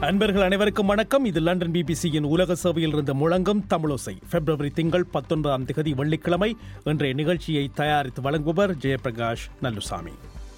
அன்பர்கள் அனைவருக்கும் வணக்கம் இது லண்டன் பிபிசியின் உலக சேவையில் இருந்து முழங்கும் தமிழோசை பிப்ரவரி திங்கள் பத்தொன்பதாம் திகதி வெள்ளிக்கிழமை இன்றைய நிகழ்ச்சியை தயாரித்து வழங்குபவர் ஜெயபிரகாஷ் நல்லுசாமி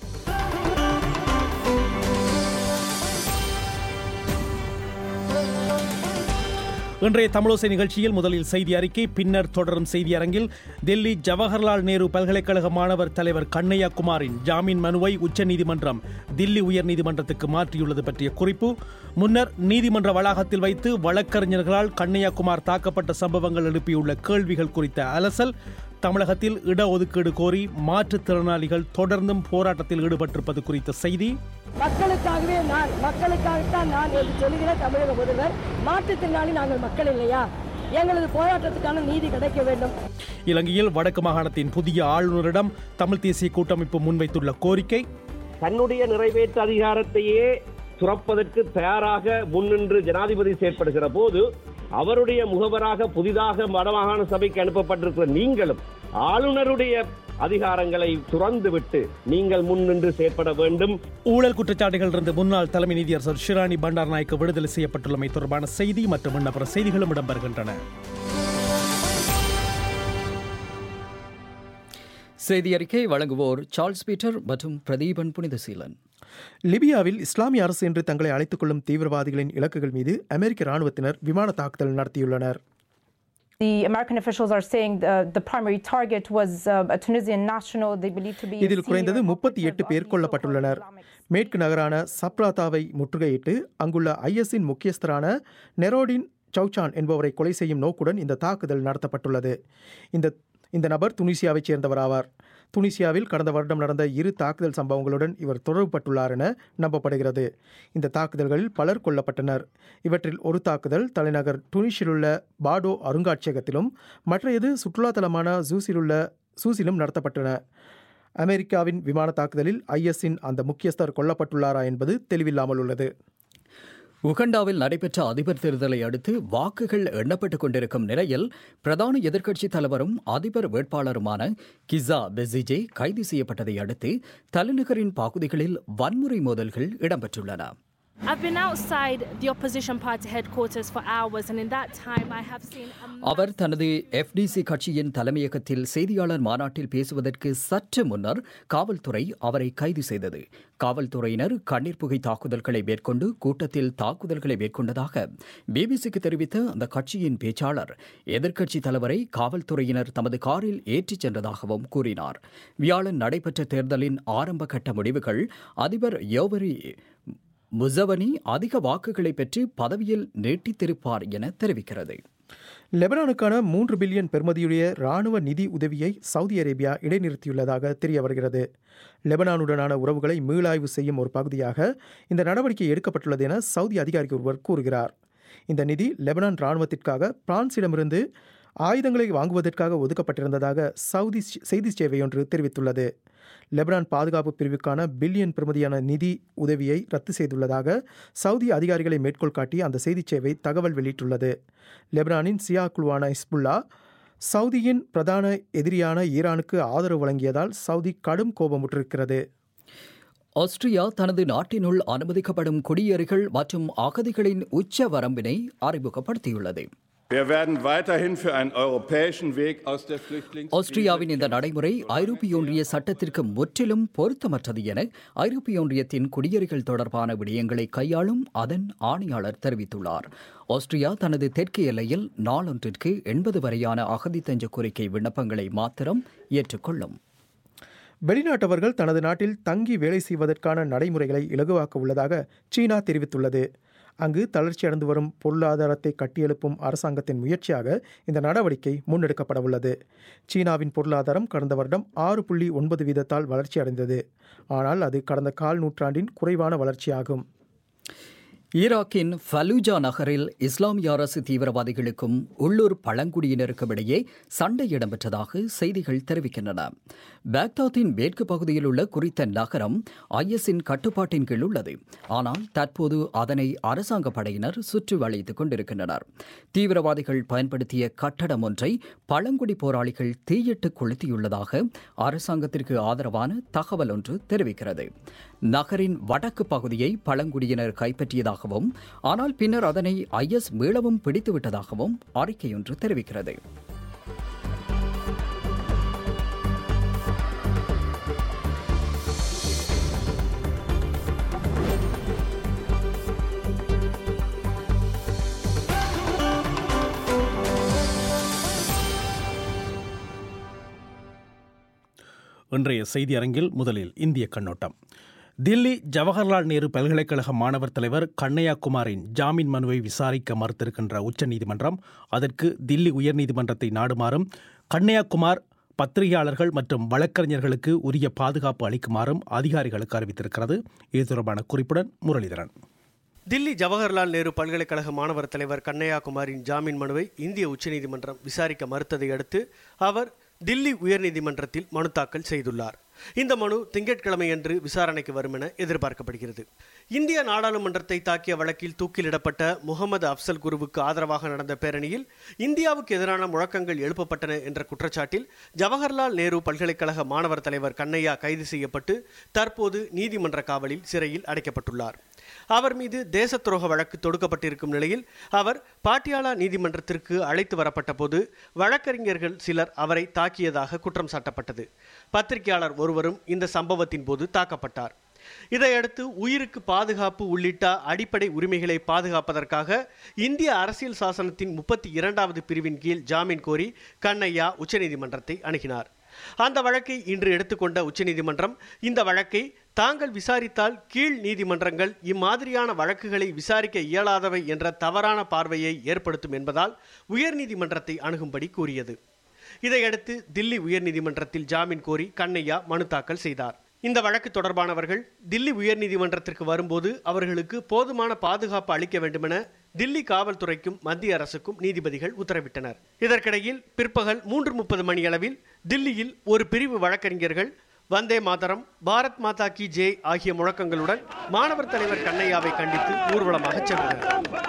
இன்றைய தமிழோசை நிகழ்ச்சியில் முதலில் செய்தி அறிக்கை பின்னர் தொடரும் செய்தி அரங்கில் டெல்லி ஜவஹர்லால் நேரு பல்கலைக்கழக மாணவர் தலைவர் கண்ணையா குமாரின் ஜாமீன் மனுவை உச்சநீதிமன்றம் தில்லி உயர்நீதிமன்றத்துக்கு மாற்றியுள்ளது பற்றிய குறிப்பு முன்னர் நீதிமன்ற வளாகத்தில் வைத்து வழக்கறிஞர்களால் கண்ணையா குமார் தாக்கப்பட்ட சம்பவங்கள் எழுப்பியுள்ள கேள்விகள் குறித்த அலசல் தமிழகத்தில் இடஒதுக்கீடு கோரி மாற்றுத்திறனாளிகள் தொடர்ந்தும் போராட்டத்தில் ஈடுபட்டிருப்பது குறித்த செய்தி மக்களுக்காகவே நான் மக்களுக்காகத்தான் நான் என்று சொல்லுகிற தமிழக முதல்வர் மாற்றுத்திறனாளி நாங்கள் மக்கள் இல்லையா எங்களது போராட்டத்துக்கான நீதி கிடைக்க வேண்டும் இலங்கையில் வடக்கு மாகாணத்தின் புதிய ஆளுநரிடம் தமிழ் தேசிய கூட்டமைப்பு முன்வைத்துள்ள கோரிக்கை தன்னுடைய நிறைவேற்று அதிகாரத்தையே துறப்பதற்கு தயாராக முன்னின்று ஜனாதிபதி செயற்படுகிற போது அவருடைய முகவராக புதிதாக வடமாகாண சபைக்கு அனுப்பப்பட்டிருக்கிற நீங்களும் ஆளுநருடைய அதிகாரங்களை துறந்துவிட்டு நீங்கள் முன்னின்று செயற்பட வேண்டும் ஊழல் குற்றச்சாட்டுகளிலிருந்து முன்னாள் தலைமை நீதியரசர் ஷிராணி பண்டார் நாயக்க விடுதலை செய்யப்பட்டுள்ளமை தொடர்பான செய்தி மற்றும் இன்னபிற செய்திகளும் இடம்பெறுகின்றன செய்தி அறிக்கை வழங்குவோர் சார்ல்ஸ் பீட்டர் மற்றும் பிரதீபன் புனிதசீலன் லிபியாவில் இஸ்லாமிய அரசு என்று தங்களை அழைத்துக் கொள்ளும் தீவிரவாதிகளின் இலக்குகள் மீது அமெரிக்க ராணுவத்தினர் விமான தாக்குதல் நடத்தியுள்ளனர் The American officials are saying the, the primary target was uh, a Tunisian national they believe to be a இதில் குறைந்தது senior முப்பத்தி operative எட்டு of பேர் the கொல்லப்பட்டுள்ளனர் so-called Islamic மேற்கு நகரான சப்ராதாவை முற்றுகையிட்டு அங்குள்ள ஐஎஸ்இன் முக்கியஸ்தரான நெரோடின் சௌச்சான் என்பவரை கொலை செய்யும் நோக்குடன் இந்த தாக்குதல் நடத்தப்பட்டுள்ளது இந்த இந்த நபர் துனிசியாவைச் சேர்ந்தவர் ஆவார் துனிசியாவில் கடந்த வருடம் நடந்த இரு தாக்குதல் சம்பவங்களுடன் இவர் தொடர்புபட்டுள்ளார் என நம்பப்படுகிறது இந்த தாக்குதல்களில் பலர் கொல்லப்பட்டனர் இவற்றில் ஒரு தாக்குதல் தலைநகர் டுனிஷிலுள்ள பாடோ அருங்காட்சியகத்திலும் மற்றையது சுற்றுலாத்தலமான ஜூஸிலுள்ள சூசிலும் நடத்தப்பட்டன அமெரிக்காவின் விமான தாக்குதலில் ஐஎஸ்இன் அந்த முக்கியஸ்தர் கொல்லப்பட்டுள்ளாரா என்பது தெளிவில்லாமல் உள்ளது உகண்டாவில் நடைபெற்ற அதிபர் தேர்தலை அடுத்து வாக்குகள் எண்ணப்பட்டுக் கொண்டிருக்கும் நிலையில் பிரதான எதிர்க்கட்சித் தலைவரும் அதிபர் வேட்பாளருமான கிசா பெசிஜே கைது செய்யப்பட்டதை அடுத்து தலைநகரின் பகுதிகளில் வன்முறை மோதல்கள் இடம்பெற்றுள்ளன I've been outside the opposition party headquarters for hours, and in that time, I have seen a அவர் தனது எஃப்டிசி கட்சியின் தலைமையகத்தில் செய்தியாளர் மாநாட்டில் பேசுவதற்கு சற்று முன்னர் காவல்துறை அவரை கைது செய்தது காவல்துறையினர் கண்ணீர் புகை தாக்குதல்களை மேற்கொண்டு கூட்டத்தில் தாக்குதல்களை மேற்கொண்டதாக பிபிசிக்கு தெரிவித்த அந்த கட்சியின் பேச்சாளர் எதிர்க்கட்சி தலைவரை காவல்துறையினர் தமது காரில் ஏற்றிச் சென்றதாகவும் கூறினார் வியாழன் நடைபெற்ற தேர்தலின் ஆரம்ப கட்ட முடிவுகள் அதிபர் யோவரி முசவனி அதிக வாக்குகளை பெற்று பதவியில் நீட்டித்திருப்பார் என தெரிவிக்கிறது லெபனானுக்கான மூன்று பில்லியன் பெறுமதியுடைய ராணுவ நிதி உதவியை சவுதி அரேபியா இடைநிறுத்தியுள்ளதாக தெரிய வருகிறது லெபனானுடனான உறவுகளை மீளாய்வு செய்யும் ஒரு பகுதியாக இந்த நடவடிக்கை எடுக்கப்பட்டுள்ளது என சவுதி அதிகாரி ஒருவர் கூறுகிறார் இந்த நிதி லெபனான் ராணுவத்திற்காக பிரான்சிடமிருந்து ஆயுதங்களை வாங்குவதற்காக ஒதுக்கப்பட்டிருந்ததாக சவுதி செய்தி சேவை ஒன்று தெரிவித்துள்ளது லெபனான் பாதுகாப்பு பிரிவுக்கான பில்லியன் பெறுமதியான நிதி உதவியை ரத்து செய்துள்ளதாக சவுதி அதிகாரிகளை மேற்கோள் காட்டி அந்த செய்திச் சேவை தகவல் வெளியிட்டுள்ளது லெபனானின் சியா குழுவான இஸ்புல்லா சவுதியின் பிரதான எதிரியான ஈரானுக்கு ஆதரவு வழங்கியதால் சவுதி கடும் கோபமுற்றிருக்கிறது ஆஸ்திரியா தனது நாட்டினுள் அனுமதிக்கப்படும் குடியேறிகள் மற்றும் அகதிகளின் உச்ச வரம்பினை அறிமுகப்படுத்தியுள்ளது Wir werden weiterhin für einen europäischen Weg aus der Flüchtlingskrise ஆஸ்திரியாவின் இந்த நடைமுறை ஐரோப்பிய ஒன்றிய சட்டத்திற்கு முற்றிலும் பொருத்தமற்றது என ஐரோப்பிய ஒன்றியத்தின் குடியேறிகள் தொடர்பான விடயங்களை கையாளும் அதன் ஆணையாளர் தெரிவித்துள்ளார் ஆஸ்திரியா தனது தெற்கு எல்லையில் நாளொன்றிற்கு எண்பது வரையான அகதி தஞ்ச கோரிக்கை விண்ணப்பங்களை மாத்திரம் ஏற்றுக்கொள்ளும் வெளிநாட்டவர்கள் தனது நாட்டில் தங்கி வேலை செய்வதற்கான நடைமுறைகளை இலகுவாக்க உள்ளதாக சீனா தெரிவித்துள்ளது அங்கு தளர்ச்சியடைந்து வரும் பொருளாதாரத்தை கட்டியெழுப்பும் அரசாங்கத்தின் முயற்சியாக இந்த நடவடிக்கை முன்னெடுக்கப்பட உள்ளது சீனாவின் பொருளாதாரம் கடந்த வருடம் ஆறு புள்ளி ஒன்பது வீதத்தால் வளர்ச்சியடைந்தது ஆனால் அது கடந்த கால் நூற்றாண்டின் குறைவான வளர்ச்சியாகும் ஈராக்கின் ஃபலூஜா நகரில் இஸ்லாமிய அரசு தீவிரவாதிகளுக்கும் உள்ளூர் பழங்குடியினருக்கும் இடையே சண்டை இடம்பெற்றதாக செய்திகள் தெரிவிக்கின்றன பாக்தாத்தின் மேற்கு பகுதியில் உள்ள குறித்த நகரம் ஐஎஸ்இன் கட்டுப்பாட்டின் கீழ் உள்ளது ஆனால் தற்போது அதனை அரசாங்க படையினர் சுற்றி வளைத்துக் கொண்டிருக்கின்றனர் தீவிரவாதிகள் பயன்படுத்திய கட்டடம் ஒன்றை பழங்குடி போராளிகள் தீயிட்டு கொளுத்தியுள்ளதாக அரசாங்கத்திற்கு ஆதரவான தகவல் ஒன்று தெரிவிக்கிறது நகரின் வடக்கு பகுதியை பழங்குடியினர் கைப்பற்றியதாகவும் ஆனால் பின்னர் அதனை ஐஎஸ் மீளவும் பிடித்துவிட்டதாகவும் அறிக்கையொன்று தெரிவிக்கிறது இன்றைய செய்தி அரங்கில் முதலில் இந்திய கண்ணோட்டம் தில்லி ஜவஹர்லால் நேரு பல்கலைக்கழக மாணவர் தலைவர் கண்ணையா குமாரின் ஜாமீன் மனுவை விசாரிக்க மறுத்திருக்கின்ற உச்சநீதிமன்றம் அதற்கு தில்லி உயர்நீதிமன்றத்தை நாடுமாறும் கண்ணையா குமார் பத்திரிகையாளர்கள் மற்றும் வழக்கறிஞர்களுக்கு உரிய பாதுகாப்பு அளிக்குமாறும் அதிகாரிகளுக்கு அறிவித்திருக்கிறது இது தொடர்பான குறிப்புடன் முரளிதரன் தில்லி ஜவஹர்லால் நேரு பல்கலைக்கழக மாணவர் தலைவர் கண்ணையா குமாரின் ஜாமீன் மனுவை இந்திய உச்சநீதிமன்றம் விசாரிக்க மறுத்ததை அடுத்து அவர் தில்லி உயர்நீதிமன்றத்தில் மனு தாக்கல் செய்துள்ளார் இந்த மனு திங்கட்கிழமையன்று விசாரணைக்கு வரும் என எதிர்பார்க்கப்படுகிறது இந்திய நாடாளுமன்றத்தை தாக்கிய வழக்கில் தூக்கிலிடப்பட்ட முகமது அப்சல் குருவுக்கு ஆதரவாக நடந்த பேரணியில் இந்தியாவுக்கு எதிரான முழக்கங்கள் எழுப்பப்பட்டன என்ற குற்றச்சாட்டில் ஜவஹர்லால் நேரு பல்கலைக்கழக மாணவர் தலைவர் கண்ணையா கைது செய்யப்பட்டு தற்போது நீதிமன்ற காவலில் சிறையில் அடைக்கப்பட்டுள்ளார் அவர் மீது தேச துரோக வழக்கு தொடுக்கப்பட்டிருக்கும் நிலையில் அவர் பாட்டியாலா நீதிமன்றத்திற்கு அழைத்து வரப்பட்ட போது வழக்கறிஞர்கள் சிலர் அவரை தாக்கியதாக குற்றம் சாட்டப்பட்டது பத்திரிகையாளர் ஒருவரும் இந்த சம்பவத்தின் போது தாக்கப்பட்டார் இதையடுத்து உயிருக்கு பாதுகாப்பு உள்ளிட்ட அடிப்படை உரிமைகளை பாதுகாப்பதற்காக இந்திய அரசியல் சாசனத்தின் முப்பத்தி இரண்டாவது பிரிவின் கீழ் ஜாமீன் கோரி கண்ணையா உச்சநீதிமன்றத்தை அணுகினார் அந்த வழக்கை இன்று எடுத்துக்கொண்ட உச்சநீதிமன்றம் இந்த வழக்கை தாங்கள் விசாரித்தால் கீழ் நீதிமன்றங்கள் இம்மாதிரியான வழக்குகளை விசாரிக்க இயலாதவை என்ற தவறான பார்வையை ஏற்படுத்தும் என்பதால் உயர்நீதிமன்றத்தை அணுகும்படி கூறியது இதையடுத்து தில்லி உயர்நீதிமன்றத்தில் ஜாமீன் கோரி கண்ணையா மனு தாக்கல் செய்தார் இந்த வழக்கு தொடர்பானவர்கள் தில்லி உயர்நீதிமன்றத்திற்கு வரும்போது அவர்களுக்கு போதுமான பாதுகாப்பு அளிக்க வேண்டுமென தில்லி காவல்துறைக்கும் மத்திய அரசுக்கும் நீதிபதிகள் உத்தரவிட்டனர் இதற்கிடையில் பிற்பகல் மூன்று முப்பது மணியளவில் தில்லியில் ஒரு பிரிவு வழக்கறிஞர்கள் வந்தே மாதரம் பாரத் மாதா கி ஜே ஆகிய முழக்கங்களுடன் மாணவர் தலைவர் கண்ணையாவை கண்டித்து ஊர்வலமாக சென்றனர்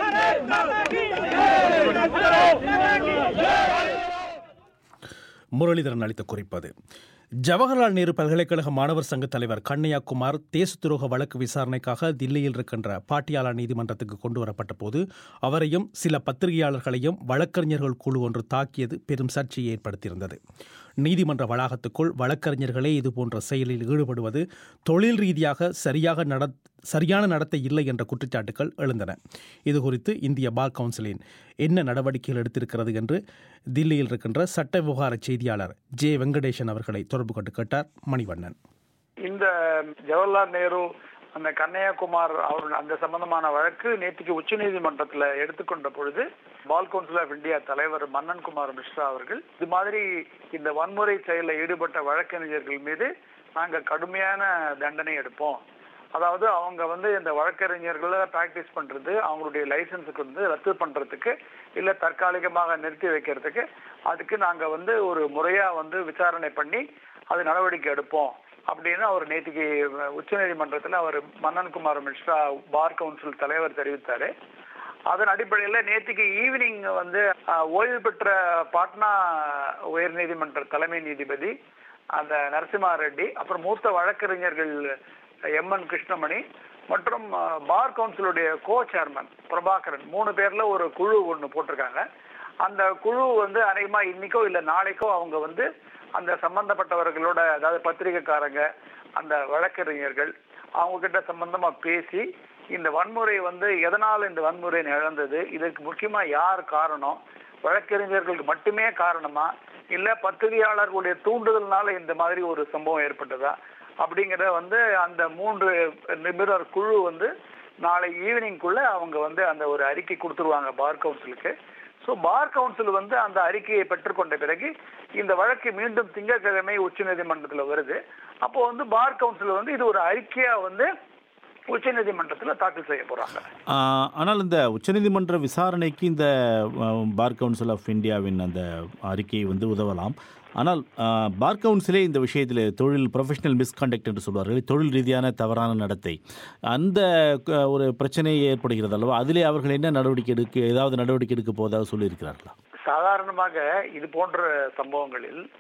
முரளிதரன் அளித்த குறிப்பது ஜவஹர்லால் நேரு பல்கலைக்கழக மாணவர் சங்க தலைவர் கண்ணையா குமார் தேச துரோக வழக்கு விசாரணைக்காக தில்லியில் இருக்கின்ற பாட்டியாலா நீதிமன்றத்துக்கு கொண்டு வரப்பட்ட போது அவரையும் சில பத்திரிகையாளர்களையும் வழக்கறிஞர்கள் குழு ஒன்று தாக்கியது பெரும் சர்ச்சையை ஏற்படுத்தியிருந்தது நீதிமன்ற வளாகத்துக்குள் வழக்கறிஞர்களே இதுபோன்ற செயலில் ஈடுபடுவது தொழில் ரீதியாக சரியாக நட சரியான நடத்தை இல்லை என்ற குற்றச்சாட்டுகள் எழுந்தன இது குறித்து இந்திய பார் கவுன்சிலின் என்ன நடவடிக்கைகள் எடுத்திருக்கிறது என்று தில்லியில் இருக்கின்ற சட்ட விவகார செய்தியாளர் ஜே வெங்கடேசன் அவர்களை தொடர்பு கொண்டு கேட்டார் மணிவண்ணன் இந்த ஜவஹர்லால் நேரு அந்த கன்னியாகுமார் அவர் அந்த சம்பந்தமான வழக்கு நேற்றுக்கு உச்ச நீதிமன்றத்தில் எடுத்துக்கொண்ட பொழுது பால் கவுன்சில் ஆஃப் இந்தியா தலைவர் மன்னன் குமார் மிஸ்ரா அவர்கள் இது மாதிரி இந்த வன்முறை செயலில் ஈடுபட்ட வழக்கறிஞர்கள் மீது நாங்கள் கடுமையான தண்டனை எடுப்போம் அதாவது அவங்க வந்து இந்த வழக்கறிஞர்களை பிராக்டிஸ் பண்றது அவங்களுடைய லைசன்ஸுக்கு வந்து ரத்து பண்றதுக்கு இல்ல தற்காலிகமாக நிறுத்தி வைக்கிறதுக்கு அதுக்கு நாங்க வந்து ஒரு முறையா வந்து விசாரணை பண்ணி அது நடவடிக்கை எடுப்போம் அப்படின்னு அவர் நேற்றுக்கு உச்சநீதிமன்றத்தில் அவர் மன்னன்குமார் மிஸ்ரா பார் கவுன்சில் தலைவர் தெரிவித்தாரு அதன் அடிப்படையில் நேற்றுக்கு ஈவினிங் வந்து ஓய்வு பெற்ற பாட்னா உயர்நீதிமன்ற தலைமை நீதிபதி அந்த நரசிம்மா ரெட்டி அப்புறம் மூத்த வழக்கறிஞர்கள் எம் என் கிருஷ்ணமணி மற்றும் பார் கவுன்சிலுடைய கோ சேர்மன் பிரபாகரன் மூணு பேர்ல ஒரு குழு ஒன்று போட்டிருக்காங்க அந்த குழு வந்து அநேகமா இன்னைக்கோ இல்லை நாளைக்கோ அவங்க வந்து அந்த சம்பந்தப்பட்டவர்களோட அதாவது பத்திரிகைக்காரங்க அந்த வழக்கறிஞர்கள் அவங்க கிட்ட சம்பந்தமா பேசி இந்த வன்முறை வந்து எதனால் இந்த வன்முறை நிகழ்ந்தது இதற்கு முக்கியமா யார் காரணம் வழக்கறிஞர்களுக்கு மட்டுமே காரணமா இல்ல பத்திரிகையாளர்களுடைய தூண்டுதல்னால இந்த மாதிரி ஒரு சம்பவம் ஏற்பட்டதா அப்படிங்கிறத வந்து அந்த மூன்று நிபுணர் குழு வந்து நாளை ஈவினிங்குள்ள அவங்க வந்து அந்த ஒரு அறிக்கை கொடுத்துருவாங்க பார் கவுன்சிலுக்கு ஸோ பார் கவுன்சில் வந்து அந்த அறிக்கையை பெற்றுக்கொண்ட பிறகு இந்த வழக்கு மீண்டும் திங்கட்கிழமை உச்ச நீதிமன்றத்தில் வருது அப்போ வந்து பார் கவுன்சில் வந்து இது ஒரு அறிக்கையா வந்து உச்ச நீதிமன்றத்தில் தாக்கல் செய்ய போறாங்க ஆனால் இந்த உச்சநீதிமன்ற விசாரணைக்கு இந்த பார் கவுன்சில் ஆஃப் இந்தியாவின் அந்த அறிக்கை வந்து உதவலாம் ஆனால் பார் கவுன்சிலே இந்த விஷயத்தில் தொழில் ப்ரொஃபஷனல் மிஸ்கண்டக்ட் என்று சொல்வார்கள் தொழில் ரீதியான தவறான நடத்தை அந்த ஒரு பிரச்சனை ஏற்படுகிறது அல்லவா அதிலே அவர்கள் என்ன நடவடிக்கை எடுக்க ஏதாவது நடவடிக்கை எடுக்க போவதாக சொல்லியிருக்கிறார்களா சாதாரணமாக இது போன்ற சம்பவங்களில்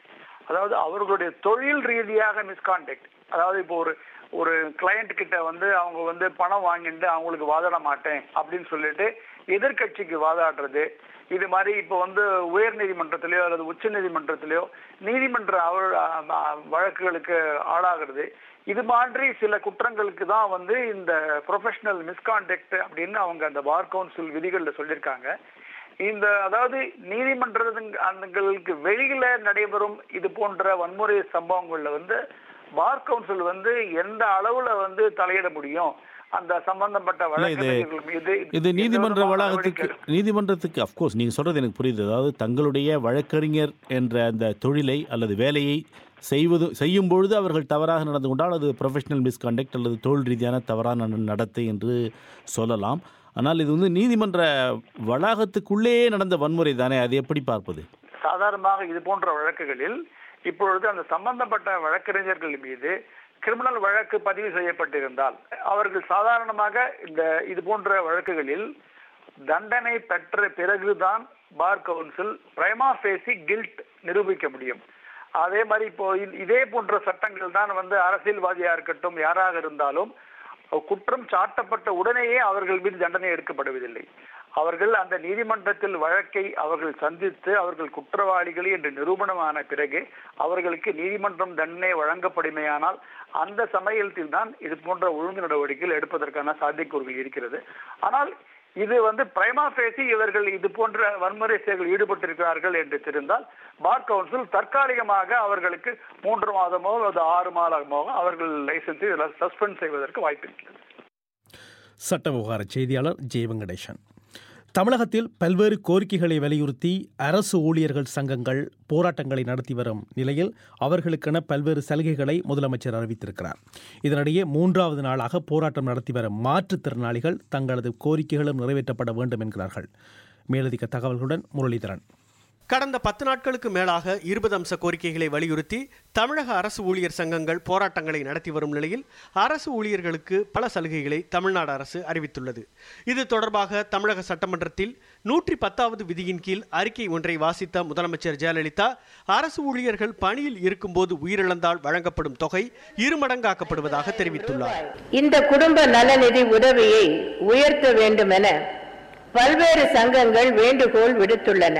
அதாவது அவர்களுடைய தொழில் ரீதியாக மிஸ்கான்டக்ட் அதாவது இப்போ ஒரு ஒரு கிளையண்ட் கிட்ட வந்து அவங்க வந்து பணம் வாங்கிட்டு அவங்களுக்கு வாதாட மாட்டேன் அப்படின்னு சொல்லிட்டு எதிர்க்கட்சிக்கு வாதாடுறது இது மாதிரி இப்போ வந்து உயர் நீதிமன்றத்திலேயோ அல்லது உச்ச நீதிமன்றத்திலேயோ நீதிமன்ற அவ- அ- வழக்குகளுக்கு ஆளாகிறது இது மாதிரி சில குற்றங்களுக்கு தான் வந்து இந்த ப்ரொஃபஷனல் மிஸ்கான்டக்ட் அப்படின்னு அவங்க அந்த பார் கவுன்சில் விதிகள்ல சொல்லியிருக்காங்க இந்த அதாவது நீதிமன்றங்களுக்கு வெளியில நடைபெறும் இது போன்ற வன்முறை சம்பவங்கள்ல வந்து பார் கவுன்சில் வந்து எந்த அளவுல வந்து தலையிட முடியும் அந்த சம்பந்தப்பட்ட இல்ல, இது வழக்கறிஞர்கள் மீது இது எந்த நீதிமன்ற விதமான வளாகத்துக்கு நடவடிக்கை நீதிமன்றத்துக்கு அஃப்கோர்ஸ் நீங்கள் சொல்கிறது எனக்கு புரியுது அதாவது தங்களுடைய வழக்கறிஞர் என்ற அந்த தொழிலை அல்லது வேலையை செய்வது செய்யும் பொழுது அவர்கள் தவறாக நடந்து கொண்டால் அது ப்ரொஃபஷனல் மிஸ்கான்டக்ட் அல்லது தொழில் ரீதியான தவறான நட- நடத்தை என்று சொல்லலாம் ஆனால் இது வந்து நீதிமன்ற வளாகத்துக்குள்ளேயே நடந்த வன்முறை தானே அது எப்படி பார்ப்பது சாதாரணமாக இது போன்ற வழக்குகளில் இப்பொழுது அந்த சம்பந்தப்பட்ட வழக்கறிஞர்கள் மீது கிரிமினல் வழக்கு பதிவு செய்யப்பட்டிருந்தால் அவர்கள் சாதாரணமாக இந்த இது போன்ற வழக்குகளில் தண்டனை பெற்ற பிறகுதான் bar council prima facie guilt நிரூபிக்க முடியும் அதே மாதிரி இப்போ இ- இதே போன்ற சட்டங்கள் தான் வந்து அரசியல்வாதியா இருக்கட்டும் யாராக இருந்தாலும் குற்றம் சாட்டப்பட்ட உடனேயே அவர்கள் மீது தண்டனை எடுக்கப்படுவதில்லை அவர்கள் அந்த நீதிமன்றத்தில் வழக்கை அவர்கள் சந்தித்து அவர்கள் குற்றவாளிகள் என்று நிரூபணமான பிறகு அவர்களுக்கு நீதிமன்றம் தண்டனை வழங்கப்படுமேயானால் அந்த சமயத்தில் தான் இது போன்ற ஒழுங்கு நடவடிக்கைகள் எடுப்பதற்கான சாத்தியக்கூறுகள் இருக்கிறது ஆனால் இது வந்து பிரைமா பேசி இவர்கள் இது போன்ற வன்முறை செயல்கள் ஈடுபட்டிருக்கிறார்கள் என்று தெரிந்தால் பார் கவுன்சில் தற்காலிகமாக அவர்களுக்கு மூன்று மாதமோ அல்லது ஆறு மாதமோ அவர்கள் லைசன்ஸை சஸ்பெண்ட் செய்வதற்கு வாய்ப்பு இருக்கிறது சட்ட விவகார செய்தியாளர் ஜெய வெங்கடேசன் தமிழகத்தில் பல்வேறு கோரிக்கைகளை வலியுறுத்தி அரசு ஊழியர்கள் சங்கங்கள் போராட்டங்களை நடத்தி வரும் நிலையில் அவர்களுக்கென பல்வேறு சலுகைகளை முதலமைச்சர் அறிவித்திருக்கிறார் இதனிடையே மூன்றாவது நாளாக போராட்டம் நடத்தி வரும் மாற்றுத்திறனாளிகள் தங்களது கோரிக்கைகளும் நிறைவேற்றப்பட வேண்டும் என்கிறார்கள் மேலதிக தகவல்களுடன் முரளிதரன் கடந்த பத்து நாட்களுக்கு மேலாக இருபது அம்ச கோரிக்கைகளை வலியுறுத்தி தமிழக அரசு ஊழியர் சங்கங்கள் போராட்டங்களை நடத்தி வரும் நிலையில் அரசு ஊழியர்களுக்கு பல சலுகைகளை தமிழ்நாடு அரசு அறிவித்துள்ளது இது தொடர்பாக தமிழக சட்டமன்றத்தில் நூற்றி பத்தாவது விதியின் கீழ் அறிக்கை ஒன்றை வாசித்த முதலமைச்சர் ஜெயலலிதா அரசு ஊழியர்கள் பணியில் இருக்கும்போது உயிரிழந்தால் வழங்கப்படும் தொகை இருமடங்காக்கப்படுவதாக தெரிவித்துள்ளார் இந்த குடும்ப நலநிதி உதவியை உயர்த்த வேண்டும் என பல்வேறு சங்கங்கள் வேண்டுகோள் விடுத்துள்ளன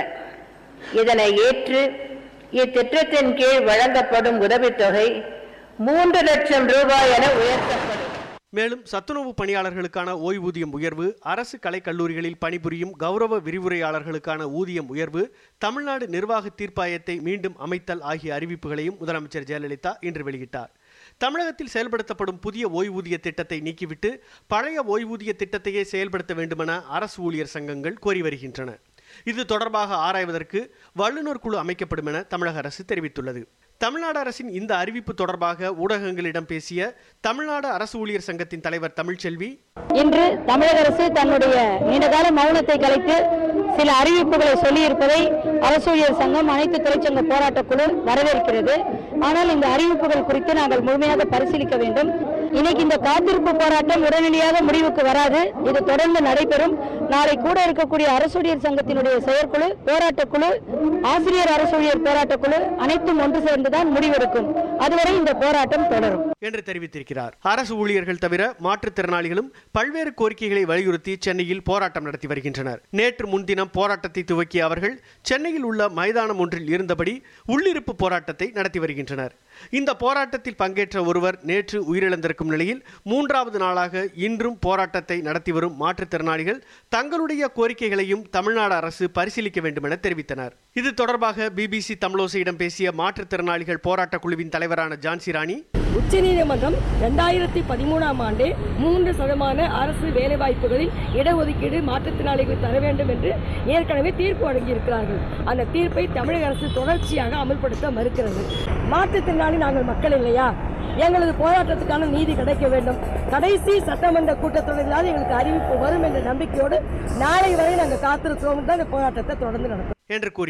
இதனை ஏற்று இத்திட்டத்தின் கீழ் வழங்கப்படும் உதவித்தொகை மூன்று லட்சம் ரூபாய் என உயர்த்தப்படும் மேலும் சத்துணவு பணியாளர்களுக்கான ஓய்வூதியம் உயர்வு அரசு கலைக்கல்லூரிகளில் பணிபுரியும் கௌரவ விரிவுரையாளர்களுக்கான ஊதியம் உயர்வு தமிழ்நாடு நிர்வாக தீர்ப்பாயத்தை மீண்டும் அமைத்தல் ஆகிய அறிவிப்புகளையும் முதலமைச்சர் ஜெயலலிதா இன்று வெளியிட்டார் தமிழகத்தில் செயல்படுத்தப்படும் புதிய ஓய்வூதிய திட்டத்தை நீக்கிவிட்டு பழைய ஓய்வூதிய திட்டத்தையே செயல்படுத்த வேண்டுமென அரசு ஊழியர் சங்கங்கள் கோரி வருகின்றன இது தொடர்பாக ஆராய்வதற்கு வல்லுநர் குழு அமைக்கப்படும் என தமிழக அரசு தெரிவித்துள்ளது தமிழ்நாடு அரசின் இந்த அறிவிப்பு தொடர்பாக ஊடகங்களிடம் பேசிய தமிழ்நாடு அரசு ஊழியர் சங்கத்தின் தலைவர் தமிழ்ச்செல்வி இன்று தமிழக அரசு தன்னுடைய நீண்டகால மௌனத்தை கலைத்து சில அறிவிப்புகளை சொல்லியிருப்பதை அரசு ஊழியர் சங்கம் அனைத்து தொழிற்சங்க போராட்டக் குழு வரவேற்கிறது ஆனால் இந்த அறிவிப்புகள் குறித்து நாங்கள் முழுமையாக பரிசீலிக்க வேண்டும் இன்னைக்கு இந்த காத்திருப்பு போராட்டம் உடனடியாக முடிவுக்கு வராது இது தொடர்ந்து நடைபெறும் நாளை கூட இருக்கக்கூடிய அரசு ஊழியர் சங்கத்தினுடைய செயற்குழு போராட்டக் குழு ஆசிரியர் அரசு ஊழியர் போராட்டக் குழு அனைத்தும் ஒன்று சேர்ந்துதான் முடிவெடுக்கும் அதுவரை இந்த போராட்டம் தொடரும் என்று தெரிவித்திருக்கிறார் அரசு ஊழியர்கள் தவிர மாற்றுத்திறனாளிகளும் பல்வேறு கோரிக்கைகளை வலியுறுத்தி சென்னையில் போராட்டம் நடத்தி வருகின்றனர் நேற்று முன்தினம் போராட்டத்தை துவக்கிய அவர்கள் சென்னையில் உள்ள மைதானம் ஒன்றில் இருந்தபடி உள்ளிருப்பு போராட்டத்தை நடத்தி வருகின்றனர் இந்த போராட்டத்தில் பங்கேற்ற ஒருவர் நேற்று உயிரிழந்திருக்கும் நிலையில் மூன்றாவது நாளாக இன்றும் போராட்டத்தை நடத்தி வரும் மாற்றுத்திறனாளிகள் தங்களுடைய கோரிக்கைகளையும் தமிழ்நாடு அரசு பரிசீலிக்க வேண்டும் என தெரிவித்தனர் இது தொடர்பாக பிபிசி தமிழோசையிடம் பேசிய மாற்றுத்திறனாளிகள் போராட்ட குழுவின் தலைவரான ஜான்சி ராணி உச்சநீதிமன்றம் ரெண்டாயிரத்தி பதிமூணாம் ஆண்டே மூன்று சதமான அரசு வேலைவாய்ப்புகளில் இடஒதுக்கீடு மாற்றுத்திறனாளிகளுக்கு தர வேண்டும் என்று ஏற்கனவே தீர்ப்பு வழங்கியிருக்கிறார்கள் அந்த தீர்ப்பை தமிழக அரசு தொடர்ச்சியாக அமல்படுத்த மறுக்கிறது மாற்றுத்திறனாளி நாங்கள் மக்கள் இல்லையா எங்களது போராட்டத்துக்கான நீதி கிடைக்க வேண்டும் கடைசி சட்டமன்ற கூட்டத்தொடரிலாவது எங்களுக்கு அறிவிப்பு வரும் என்ற நம்பிக்கையோடு நாளை வரை நாங்கள் காத்திருக்கிறோம் தான் இந்த போராட்டத்தை தொடர்ந்து நடத்தும் என்று கூறினார்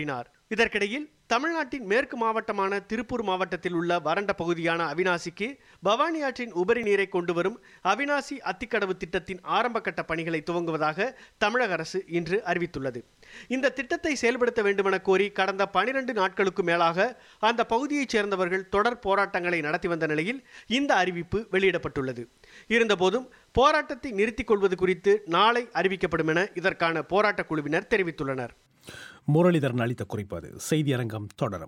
இதற்கிடையில் தமிழ்நாட்டின் மேற்கு மாவட்டமான திருப்பூர் மாவட்டத்தில் உள்ள வறண்ட பகுதியான அவினாசிக்கு பவானி ஆற்றின் உபரி நீரை கொண்டு வரும் அவினாசி அத்திக்கடவு திட்டத்தின் ஆரம்பகட்ட பணிகளை துவங்குவதாக தமிழக அரசு இன்று அறிவித்துள்ளது இந்த திட்டத்தை செயல்படுத்த வேண்டுமென கோரி கடந்த பனிரெண்டு நாட்களுக்கு மேலாக அந்த பகுதியைச் சேர்ந்தவர்கள் தொடர் போராட்டங்களை நடத்தி வந்த நிலையில் இந்த அறிவிப்பு வெளியிடப்பட்டுள்ளது இருந்தபோதும் போராட்டத்தை நிறுத்திக் கொள்வது குறித்து நாளை அறிவிக்கப்படும் என இதற்கான போராட்டக் குழுவினர் தெரிவித்துள்ளனர் முரளிதரன் அளித்த குறிப்பது செய்தியரங்கம் தொடரும்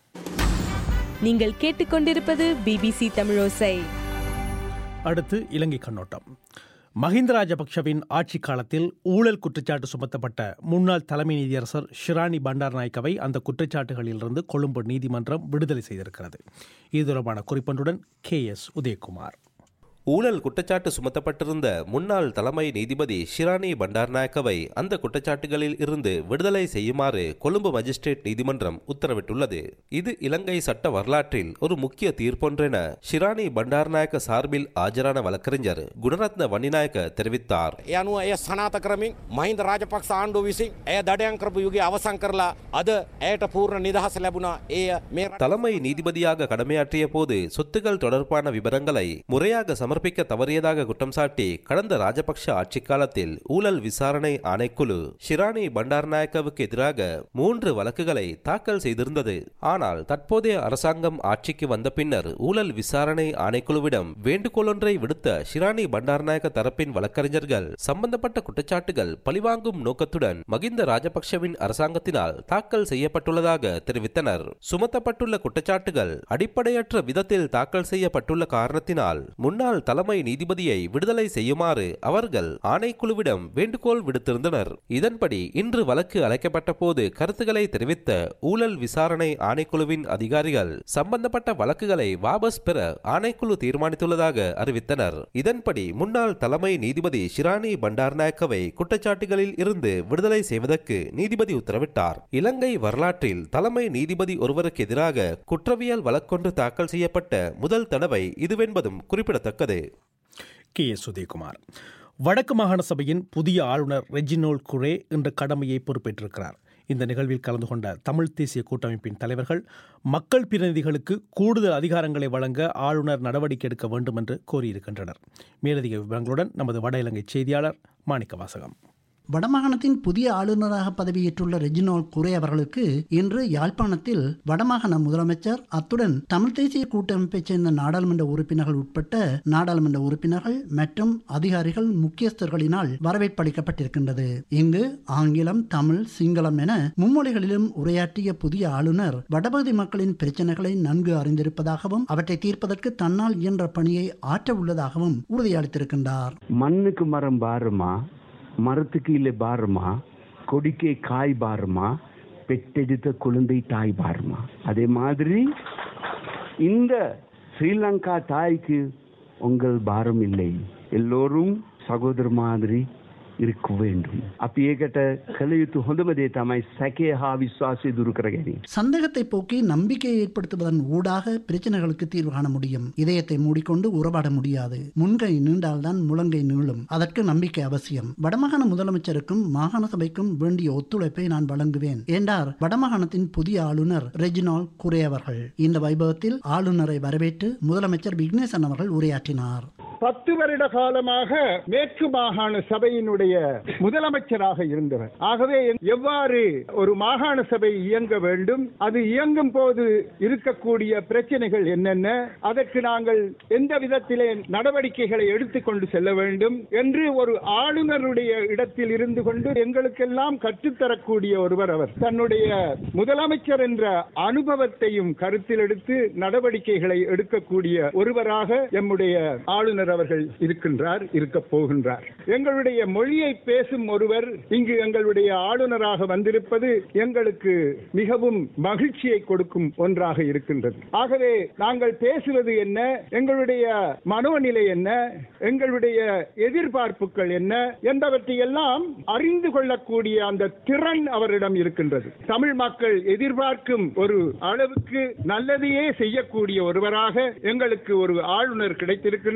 நீங்கள் கேட்டுக்கொண்டிருப்பது பிபிசி தமிழோசை அடுத்து இலங்கை கண்ணோட்டம் மஹிந்த ராஜபக்ஷவின் ஆட்சி காலத்தில் ஊழல் குற்றச்சாட்டு சுமத்தப்பட்ட முன்னாள் தலைமை நீதியரசர் ஷிராணி பண்டாரநாயக்கவை அந்த குற்றச்சாட்டுகளிலிருந்து கொழும்பு நீதிமன்றம் விடுதலை செய்திருக்கிறது இது தொடர்பான குறிப்பொன்றுடன் கே எஸ் உதயகுமார் ஊழல் குற்றச்சாட்டு சுமத்தப்பட்டிருந்த முன்னாள் தலைமை நீதிபதி ஷிராணி பண்டார்நாயக்கவை அந்த குற்றச்சாட்டுகளில் இருந்து விடுதலை செய்யுமாறு கொழும்பு மஜிஸ்ட்ரேட் நீதிமன்றம் உத்தரவிட்டுள்ளது இது இலங்கை சட்ட வரலாற்றில் ஒரு முக்கிய தீர்ப்பொன்றென ஷிராணி பண்டார்நாயக்க சார்பில் ஆஜரான வழக்கறிஞர் குணரத்ன வன்னிநாயக்க தெரிவித்தார் ඒ අනුව එය සනාත කරමින් මහින්ද රාජපක්ෂ ආණ්ඩුව විසින් ඇය දඩයන් කරපු යුගයේ අවසන් කරලා අද ඇයට පූර්ණ නිදහස ලැබුණා එය මේ தலைமை நீதிபதியாக கடமையாற்றிய போது சொத்துக்கள் தொடர்பான விவரங்களை முறையாக சமர்ப்பிக்க தவறியதாக குற்றம் சாட்டி கடந்த ராஜபக்ஷ ஆட்சிக் காலத்தில் ஊழல் விசாரணை ஆணைக்குழு ஷிராணி பண்டார்நாயக்கவுக்கு எதிராக மூன்று வழக்குகளை தாக்கல் செய்திருந்தது ஆனால் தற்போதைய அரசாங்கம் ஆட்சிக்கு வந்த பின்னர் ஊழல் விசாரணை ஆணைக்குழுவிடம் வேண்டுகோளொன்றை விடுத்த ஷிராணி பண்டார்நாயக்க தரப்பின் வழக்கறிஞர்கள் சம்பந்தப்பட்ட குற்றச்சாட்டுகள் பழிவாங்கும் நோக்கத்துடன் மகிந்த ராஜபக்ஷவின் அரசாங்கத்தினால் தாக்கல் செய்யப்பட்டுள்ளதாக தெரிவித்தனர் சுமத்தப்பட்டுள்ள குற்றச்சாட்டுகள் அடிப்படையற்ற விதத்தில் தாக்கல் செய்யப்பட்டுள்ள காரணத்தினால் முன்னாள் தலைமை நீதிபதியை விடுதலை செய்யுமாறு அவர்கள் ஆணைக்குழுவிடம் வேண்டுகோள் விடுத்திருந்தனர் இதன்படி இன்று வழக்கு அழைக்கப்பட்ட போது கருத்துக்களை தெரிவித்த ஊழல் விசாரணை ஆணைக்குழுவின் அதிகாரிகள் சம்பந்தப்பட்ட வழக்குகளை வாபஸ் பெற ஆணைக்குழு தீர்மானித்துள்ளதாக அறிவித்தனர் இதன்படி முன்னாள் தலைமை நீதிபதி ஷிராணி பண்டார்நாயக்கவை குற்றச்சாட்டுகளில் இருந்து விடுதலை செய்வதற்கு நீதிபதி உத்தரவிட்டார் இலங்கை வரலாற்றில் தலைமை நீதிபதி ஒருவருக்கு எதிராக குற்றவியல் வழக்கொன்று தாக்கல் செய்யப்பட்ட முதல் தடவை இதுவென்பதும் குறிப்பிடத்தக்கது கே எஸ் உதயகுமார் வடக்கு மாகாண சபையின் புதிய ஆளுநர் ரெஜினோல் குரே இன்று கடமையை பொறுப்பேற்றிருக்கிறார் இந்த நிகழ்வில் கலந்து கொண்ட தமிழ் தேசிய கூட்டமைப்பின் தலைவர்கள் மக்கள் பிரதிநிதிகளுக்கு கூடுதல் அதிகாரங்களை வழங்க ஆளுநர் நடவடிக்கை எடுக்க வேண்டும் என்று கோரியிருக்கின்றனர் மேலதிக விவரங்களுடன் நமது வட இலங்கை செய்தியாளர் மாணிக்க வாசகம் வடமாகாணத்தின் புதிய ஆளுநராக பதவியேற்றுள்ள ரெஜினால் குரே அவர்களுக்கு இன்று யாழ்ப்பாணத்தில் வடமாகாண முதலமைச்சர் அத்துடன் தமிழ் தேசிய கூட்டமைப்பைச் சேர்ந்த நாடாளுமன்ற உறுப்பினர்கள் உட்பட்ட நாடாளுமன்ற உறுப்பினர்கள் மற்றும் அதிகாரிகள் முக்கியஸ்தர்களினால் வரவேற்பளிக்கப்பட்டிருக்கின்றது இங்கு ஆங்கிலம் தமிழ் சிங்களம் என மும்மொழிகளிலும் உரையாற்றிய புதிய ஆளுநர் வடபகுதி மக்களின் பிரச்சனைகளை நன்கு அறிந்திருப்பதாகவும் அவற்றை தீர்ப்பதற்கு தன்னால் இயன்ற பணியை ஆற்ற உள்ளதாகவும் உறுதியளித்திருக்கின்றார் மண்ணுக்கு மரம் பாருமா மரத்துக்கு இல்லை பாருமா கொடிக்கே காய் பாருமா பெற்றெடுத்த குழந்தை தாய் பாருமா அதே மாதிரி இந்த ஸ்ரீலங்கா தாய்க்கு உங்கள் பாரம் இல்லை எல்லோரும் சகோதர மாதிரி இருக்க வேண்டும் අපි ඒකට කළ යුතු හොඳම දේ තමයි සැකය හා විශ්වාසය දුරු කර ගැනීම. சந்தேகத்தை போக்கி நம்பிக்கையை ஏற்படுத்துவதன் ஊடாக பிரச்சனைகளுக்கு தீர்வு காண முடியும் இதயத்தை மூடிக்கொண்டு உறவாட முடியாது முன்கை நீண்டால்தான் முழங்கை நீளும் அதற்கு நம்பிக்கை அவசியம் வடமாகாண முதலமைச்சருக்கும் மாகாண சபைக்கும் வேண்டிய ஒத்துழைப்பை நான் வழங்குவேன் என்றார் வடமாகாணத்தின் புதிய ஆளுநர் ரெஜினால் குரே அவர்கள் இந்த வைபவத்தில் ஆளுநரை வரவேற்று முதலமைச்சர் விக்னேசன் அவர்கள் உரையாற்றினார் பத்து வருட காலமாக மேற்கு மாகாண சபையினுடைய முதலமைச்சராக இருந்தவர் ஆகவே எவ்வாறு ஒரு மாகாண சபை இயங்க வேண்டும் அது இயங்கும் போது இருக்கக்கூடிய பிரச்சனைகள் என்னென்ன அதற்கு நாங்கள் எந்த விதத்திலே நடவடிக்கைகளை எடுத்துக்கொண்டு செல்ல வேண்டும் என்று ஒரு ஆளுநருடைய இடத்தில் இருந்து கொண்டு எங்களுக்கெல்லாம் கற்றுத்தரக்கூடிய ஒருவர் அவர் தன்னுடைய முதலமைச்சர் என்ற அனுபவத்தையும் கருத்தில் எடுத்து நடவடிக்கைகளை எடுக்கக்கூடிய ஒருவராக எம்முடைய ஆளுநர் அவர்கள் இருக்கின்றார் இருக்க போகின்றார் எங்களுடைய மொழியை பேசும் ஒருவர் இங்கு எங்களுடைய ஆளுநராக வந்திருப்பது எங்களுக்கு மிகவும் மகிழ்ச்சியை கொடுக்கும் ஒன்றாக இருக்கின்றது ஆகவே நாங்கள் பேசுவது என்ன எங்களுடைய மனோநிலை என்ன எங்களுடைய எதிர்பார்ப்புகள் என்ன என்பவற்றை எல்லாம் அறிந்து கொள்ளக்கூடிய அந்த திறன் அவரிடம் இருக்கின்றது தமிழ் மக்கள் எதிர்பார்க்கும் ஒரு அளவுக்கு நல்லதையே செய்யக்கூடிய ஒருவராக எங்களுக்கு ஒரு ஆளுநர் கிடைத்திருக்கின்றார்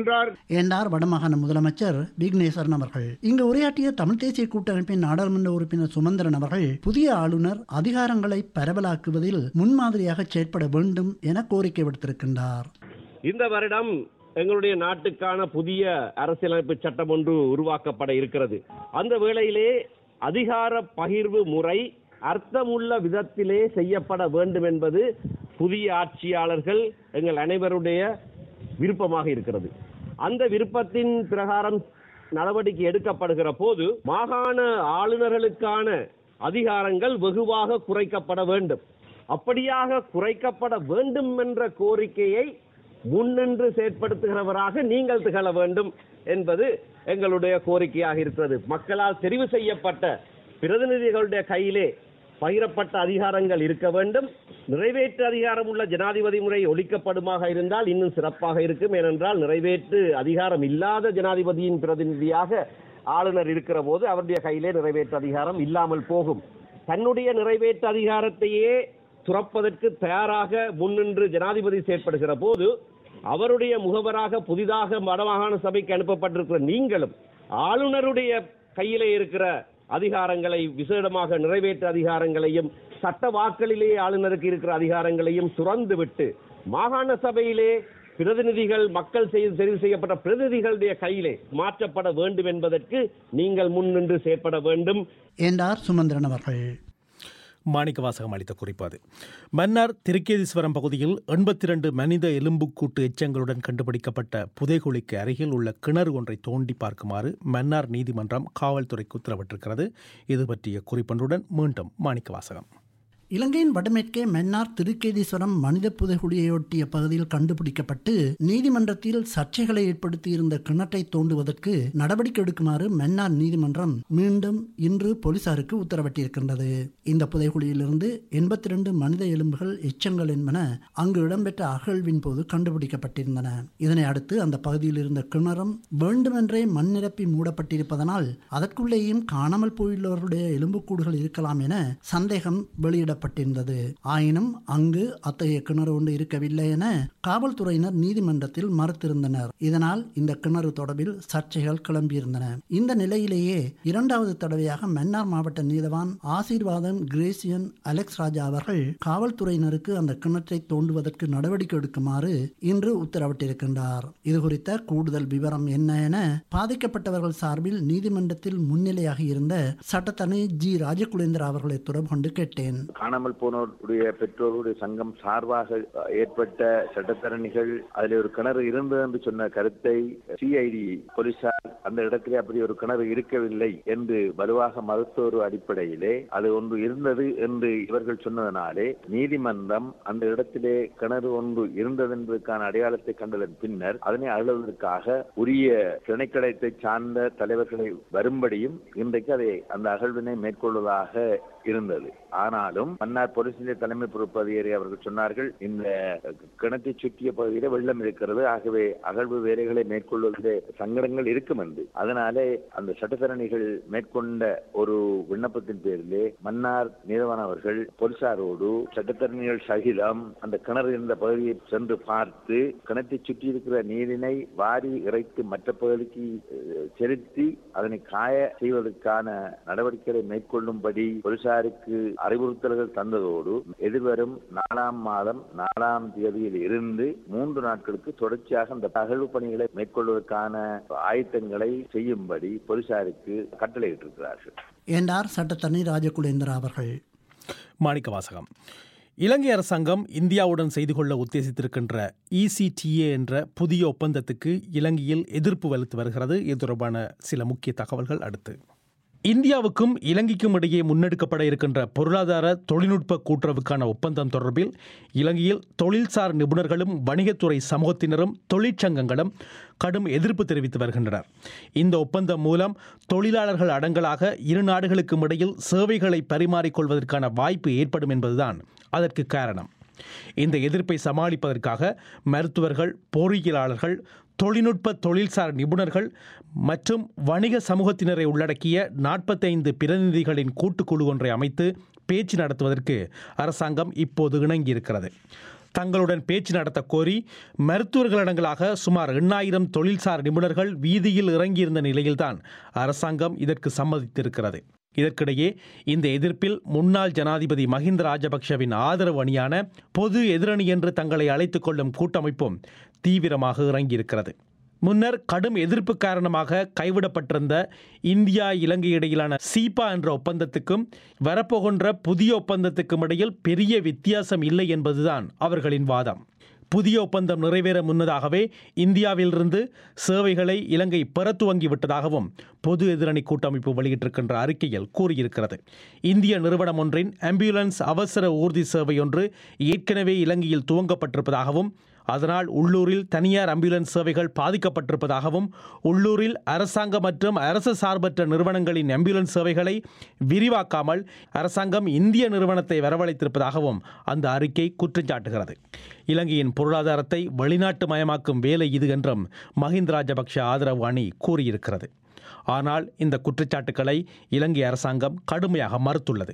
என்றார் வடமாகாண முதலமைச்சர் விக்னேஸ்வரன் அவர்கள் இங்கு உரையாற்றிய தமிழ் தேசிய கூட்டமைப்பின் நாடாளுமன்ற உறுப்பினர் சுமந்திரன் அவர்கள் புதிய ஆளுநர் அதிகாரங்களை பரவலாக்குவதில் முன்மாதிரியாக செயற்பட வேண்டும் என கோரிக்கை விடுத்திருக்கின்றார் இந்த வருடம் எங்களுடைய நாட்டுக்கான புதிய அரசியலமைப்பு சட்டம் ஒன்று உருவாக்கப்பட இருக்கிறது அந்த வேளையிலே அதிகார பகிர்வு முறை அர்த்தமுள்ள விதத்திலே செய்யப்பட வேண்டும் என்பது புதிய ஆட்சியாளர்கள் எங்கள் அனைவருடைய விருப்பமாக இருக்கிறது அந்த விருப்பத்தின் பிரகாரம் நடவடிக்கை எடுக்கப்படுகிற போது மாகாண ஆளுநர்களுக்கான அதிகாரங்கள் வெகுவாக குறைக்கப்பட வேண்டும் அப்படியாக குறைக்கப்பட வேண்டும் என்ற கோரிக்கையை முன்னின்று செயற்படுத்துகிறவராக நீங்கள் திகழ வேண்டும் என்பது எங்களுடைய கோரிக்கையாக இருக்கிறது மக்களால் தெரிவு செய்யப்பட்ட பிரதிநிதிகளுடைய கையிலே பகிரப்பட்ட அதிகாரங்கள் இருக்க வேண்டும் நிறைவேற்று அதிகாரம் உள்ள ஜனாதிபதி முறை ஒழிக்கப்படுமாக இருந்தால் இன்னும் சிறப்பாக இருக்கும் ஏனென்றால் நிறைவேற்று அதிகாரம் இல்லாத ஜனாதிபதியின் பிரதிநிதியாக ஆளுநர் இருக்கிற போது அவருடைய கையிலே நிறைவேற்று அதிகாரம் இல்லாமல் போகும் தன்னுடைய நிறைவேற்று அதிகாரத்தையே துறப்பதற்கு தயாராக முன்னின்று ஜனாதிபதி செயற்படுகிற போது அவருடைய முகவராக புதிதாக வடமாகாண சபைக்கு அனுப்பப்பட்டிருக்கிற நீங்களும் ஆளுநருடைய கையிலே இருக்கிற அதிகாரங்களை விசேடமாக நிறைவேற்று அதிகாரங்களையும் சட்ட வாக்களிலேயே ஆளுநருக்கு இருக்கிற அதிகாரங்களையும் துறந்து விட்டு மாகாண சபையிலே பிரதிநிதிகள் மக்கள் செய்து தெரிவு செய்யப்பட்ட பிரதிநிதிகளுடைய கையிலே மாற்றப்பட வேண்டும் என்பதற்கு நீங்கள் முன்னின்று செயற்பட வேண்டும் என்றார் சுமந்திரன் அவர்கள் மாணிக்கவாசகம் அளித்த குறிப்பாது மன்னார் திருக்கேதீஸ்வரம் பகுதியில் எண்பத்தி இரண்டு மனித எலும்புக்கூட்டு எச்சங்களுடன் கண்டுபிடிக்கப்பட்ட புதைகுழிக்கு அருகில் உள்ள கிணறு ஒன்றை தோண்டி பார்க்குமாறு மன்னார் நீதிமன்றம் காவல்துறைக்கு உத்தரவிட்டிருக்கிறது இது பற்றிய குறிப்பொன்றுடன் மீண்டும் மாணிக்கவாசகம் இலங்கையின் வடமேற்கே மன்னார் திருக்கேதீஸ்வரம் மனித புதைகுழியொட்டிய பகுதியில் கண்டுபிடிக்கப்பட்டு நீதிமன்றத்தில் சர்ச்சைகளை ஏற்படுத்தியிருந்த கிணற்றை தோண்டுவதற்கு நடவடிக்கை எடுக்குமாறு மன்னார் நீதிமன்றம் மீண்டும் இன்று போலீசாருக்கு உத்தரவிட்டிருக்கின்றது இந்த புதைகுழியிலிருந்து எண்பத்தி ரெண்டு மனித எலும்புகள் எச்சங்கள் என்பன அங்கு இடம்பெற்ற அகழ்வின் போது கண்டுபிடிக்கப்பட்டிருந்தன இதனை அடுத்து அந்த பகுதியில் இருந்த கிணறும் வேண்டுமென்றே மண் நிரப்பி மூடப்பட்டிருப்பதனால் அதற்குள்ளேயும் காணாமல் போயுள்ளவர்களுடைய எலும்புக்கூடுகள் இருக்கலாம் என சந்தேகம் வெளியிட வெளியிடப்பட்டிருந்தது ஆயினும் அங்கு அத்தகைய கிணறு ஒன்று இருக்கவில்லை என காவல்துறையினர் நீதிமன்றத்தில் மறுத்திருந்தனர் இதனால் இந்த கிணறு தொடர்பில் சர்ச்சைகள் கிளம்பியிருந்தன இந்த நிலையிலேயே இரண்டாவது தடவையாக மன்னார் மாவட்ட நீதவான் ஆசீர்வாதம் கிரேசியன் அலெக்ஸ் ராஜா அவர்கள் காவல்துறையினருக்கு அந்த கிணற்றை தோண்டுவதற்கு நடவடிக்கை எடுக்குமாறு இன்று உத்தரவிட்டிருக்கின்றார் இது குறித்த கூடுதல் விவரம் என்ன என பாதிக்கப்பட்டவர்கள் சார்பில் நீதிமன்றத்தில் முன்னிலையாக இருந்த சட்டத்தனி ஜி ராஜகுலேந்திரா அவர்களை தொடர்பு கொண்டு கேட்டேன் காணாமல் போனோருடைய பெற்றோருடைய சங்கம் சார்பாக ஏற்பட்ட சட்டத்தரணிகள் அதில் ஒரு கிணறு இருந்தது என்று சொன்ன கருத்தை சிஐடி போலீசார் அந்த இடத்திலே அப்படி ஒரு கிணறு இருக்கவில்லை என்று வலுவாக மருத்துவ அடிப்படையிலே அது ஒன்று இருந்தது என்று இவர்கள் சொன்னதனாலே நீதிமன்றம் அந்த இடத்திலே கிணறு ஒன்று இருந்தது என்பதற்கான அடையாளத்தை கண்டதன் பின்னர் அதனை அழுவதற்காக உரிய திணைக்கடத்தை சார்ந்த தலைவர்களை வரும்படியும் இன்றைக்கு அதை அந்த அகழ்வினை மேற்கொள்வதாக இருந்தது ஆனாலும் மன்னார் போலீஸ் நிலைய தலைமை பொறுப்பு அதிகாரி அவர்கள் சொன்னார்கள் இந்த கிணத்தை சுற்றிய பகுதியில வெள்ளம் இருக்கிறது ஆகவே அகழ்வு வேலைகளை மேற்கொள்வதிலே சங்கடங்கள் இருக்கும் என்று அதனாலே அந்த சட்டத்தரணிகள் மேற்கொண்ட ஒரு விண்ணப்பத்தின் பேரிலே மன்னார் நீதவான் அவர்கள் போலீசாரோடு சட்டத்தரணிகள் சகிதம் அந்த கிணறு இருந்த பகுதியை சென்று பார்த்து கிணத்தை சுற்றி இருக்கிற நீரினை வாரி இறைத்து மற்ற பகுதிக்கு செலுத்தி அதனை காய செய்வதற்கான நடவடிக்கைகளை மேற்கொள்ளும்படி போலீசாருக்கு அறிவுறுத்தல்கள் தந்ததோடு எதிர்வரும் நாலாம் மாதம் நாலாம் தேதியில் இருந்து மூன்று நாட்களுக்கு தொடர்ச்சியாக அந்த அகழ்வு பணிகளை மேற்கொள்வதற்கான ஆயத்தங்களை செய்யும்படி போலீசாருக்கு கட்டளையிட்டிருக்கிறார்கள் என்றார் சட்டத்தனி ராஜகுலேந்திரா அவர்கள் மாணிக்கவாசகம் இலங்கை அரசாங்கம் இந்தியாவுடன் செய்து கொள்ள உத்தேசித்திருக்கின்ற இசிடிஏ என்ற புதிய ஒப்பந்தத்துக்கு இலங்கையில் எதிர்ப்பு வலுத்து வருகிறது இது தொடர்பான சில முக்கிய தகவல்கள் அடுத்து இந்தியாவுக்கும் இலங்கைக்கும் இடையே முன்னெடுக்கப்பட இருக்கின்ற பொருளாதார தொழில்நுட்ப கூட்டுறவுக்கான ஒப்பந்தம் தொடர்பில் இலங்கையில் தொழில்சார் நிபுணர்களும் வணிகத்துறை சமூகத்தினரும் தொழிற்சங்கங்களும் கடும் எதிர்ப்பு தெரிவித்து வருகின்றனர் இந்த ஒப்பந்தம் மூலம் தொழிலாளர்கள் அடங்கலாக இரு நாடுகளுக்கும் இடையில் சேவைகளை பரிமாறிக்கொள்வதற்கான வாய்ப்பு ஏற்படும் என்பதுதான் அதற்கு காரணம் இந்த எதிர்ப்பை சமாளிப்பதற்காக மருத்துவர்கள் பொறியியலாளர்கள் தொழில்நுட்ப தொழில்சார் நிபுணர்கள் மற்றும் வணிக சமூகத்தினரை உள்ளடக்கிய நாற்பத்தைந்து பிரதிநிதிகளின் கூட்டுக்குழு ஒன்றை அமைத்து பேச்சு நடத்துவதற்கு அரசாங்கம் இப்போது இணங்கியிருக்கிறது தங்களுடன் பேச்சு நடத்த கோரி மருத்துவர்களிடங்களாக சுமார் எண்ணாயிரம் தொழில்சார் நிபுணர்கள் வீதியில் இறங்கியிருந்த நிலையில்தான் அரசாங்கம் இதற்கு சம்மதித்திருக்கிறது இதற்கிடையே இந்த எதிர்ப்பில் முன்னாள் ஜனாதிபதி மஹிந்த ராஜபக்ஷவின் ஆதரவு அணியான பொது எதிரணி என்று தங்களை அழைத்துக் கொள்ளும் கூட்டமைப்பும் தீவிரமாக இறங்கியிருக்கிறது முன்னர் கடும் எதிர்ப்பு காரணமாக கைவிடப்பட்டிருந்த இந்தியா இலங்கை இடையிலான சீபா என்ற ஒப்பந்தத்துக்கும் வரப்போகின்ற புதிய ஒப்பந்தத்துக்கும் இடையில் பெரிய வித்தியாசம் இல்லை என்பதுதான் அவர்களின் வாதம் புதிய ஒப்பந்தம் நிறைவேற முன்னதாகவே இந்தியாவிலிருந்து சேவைகளை இலங்கை பெற துவங்கிவிட்டதாகவும் பொது எதிரணி கூட்டமைப்பு வெளியிட்டிருக்கின்ற அறிக்கையில் கூறியிருக்கிறது இந்திய நிறுவனம் ஒன்றின் ஆம்புலன்ஸ் அவசர ஊர்தி சேவை ஒன்று ஏற்கனவே இலங்கையில் துவங்கப்பட்டிருப்பதாகவும் அதனால் உள்ளூரில் தனியார் ஆம்புலன்ஸ் சேவைகள் பாதிக்கப்பட்டிருப்பதாகவும் உள்ளூரில் அரசாங்க மற்றும் அரசு சார்பற்ற நிறுவனங்களின் ஆம்புலன்ஸ் சேவைகளை விரிவாக்காமல் அரசாங்கம் இந்திய நிறுவனத்தை வரவழைத்திருப்பதாகவும் அந்த அறிக்கை குற்றஞ்சாட்டுகிறது இலங்கையின் பொருளாதாரத்தை வெளிநாட்டு மயமாக்கும் வேலை இது என்றும் மஹிந்த ராஜபக்ஷ ஆதரவு அணி கூறியிருக்கிறது ஆனால் இந்த குற்றச்சாட்டுக்களை இலங்கை அரசாங்கம் கடுமையாக மறுத்துள்ளது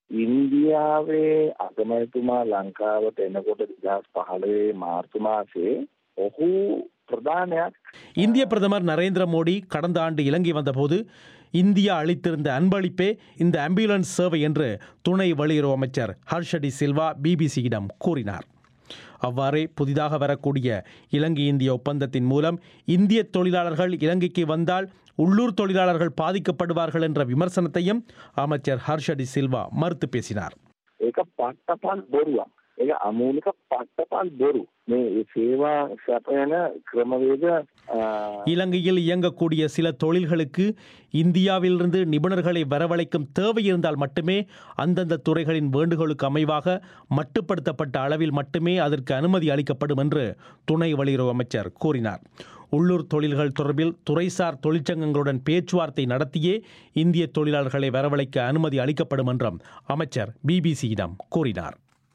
ඉන්දියාවේ අගමැතිතුමා ලංකාවට එනකොට දෙදස් පහළවේ මාර්තු මාසේ ඔහු ප්‍රධානයක් இந்திய பிரதமர் நரேந்திர மோடி கடந்த ஆண்டு இலங்கை வந்தபோது இந்தியா அளித்திருந்த அன்பளிப்பே இந்த ஆம்புலன்ஸ் சேவை என்று துணை வெளியுறவு அமைச்சர் ஹர்ஷடி சில்வா பிபிசியிடம் கூறினார் அவ்வாறே புதிதாக வரக்கூடிய இலங்கை இந்திய ஒப்பந்தத்தின் மூலம் இந்திய தொழிலாளர்கள் இலங்கைக்கு வந்தால் உள்ளூர் தொழிலாளர்கள் பாதிக்கப்படுவார்கள் என்ற விமர்சனத்தையும் அமைச்சர் ஹர்ஷடி சில்வா மறுத்து பேசினார் ඒක පට්ටපල් බොරුවක් ඒක අමූලික පට්ටපල් බොරු මේ සේවා සැපයන ක්‍රමවේද இலங்கையில் இயங்கக்கூடிய சில தொழில்களுக்கு இந்தியாவிலிருந்து நிபுணர்களை வரவழைக்கும் தேவை இருந்தால் மட்டுமே அந்தந்த துறைகளின் வேண்டுகோளுக்கு அமைவாக மட்டுப்படுத்தப்பட்ட அளவில் மட்டுமே அதற்கு அனுமதி அளிக்கப்படும் என்று துணை வெளியுறவு அமைச்சர் கூறினார் உள்ளூர் தொழில்கள் தொடர்பில் துறைசார் தொழிற்சங்கங்களுடன் பேச்சுவார்த்தை நடத்தியே இந்திய தொழிலாளர்களை வரவழைக்க அனுமதி அளிக்கப்படும் என்றும் அமைச்சர் பிபிசியிடம் கூறினார்